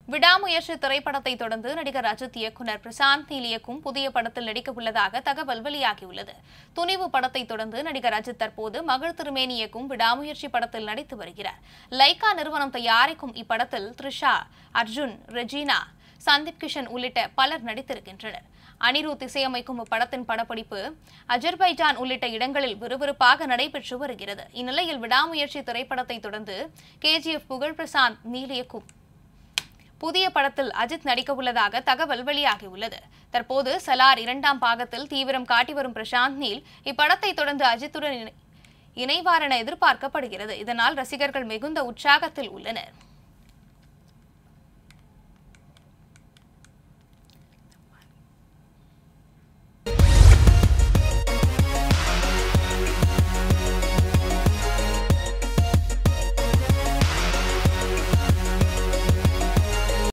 விடாமுயற்சி திரைப்படத்தை தொடர்ந்து நடிகர் அஜித் இயக்குனர் பிரசாந்த் நீல் இயக்கும் புதிய படத்தில் நடிக்க உள்ளதாக தகவல் வெளியாகியுள்ளது துணிவு படத்தை தொடர்ந்து நடிகர் அஜித் தற்போது மகள் திருமேனி இயக்கும் விடாமுயற்சி படத்தில் நடித்து வருகிறார் லைகா நிறுவனம் தயாரிக்கும் இப்படத்தில் த்ரிஷா அர்ஜுன் ரெஜினா சந்தீப் கிஷன் உள்ளிட்ட பலர் நடித்திருக்கின்றனர் அனிருத் இசையமைக்கும் இப்படத்தின் படப்பிடிப்பு அஜர்பைஜான் உள்ளிட்ட இடங்களில் விறுவிறுப்பாக நடைபெற்று வருகிறது இந்நிலையில் விடாமுயற்சி திரைப்படத்தை தொடர்ந்து கேஜிஎஃப் புகழ் பிரசாந்த் நீல் இயக்கும் புதிய படத்தில் அஜித் நடிக்க உள்ளதாக தகவல் வெளியாகியுள்ளது தற்போது சலார் இரண்டாம் பாகத்தில் தீவிரம் காட்டி வரும் பிரசாந்த் நீல் இப்படத்தை தொடர்ந்து அஜித்துடன் இணை- இணைவார் என எதிர்பார்க்கப்படுகிறது இதனால் ரசிகர்கள் மிகுந்த உற்சாகத்தில் உள்ளனர்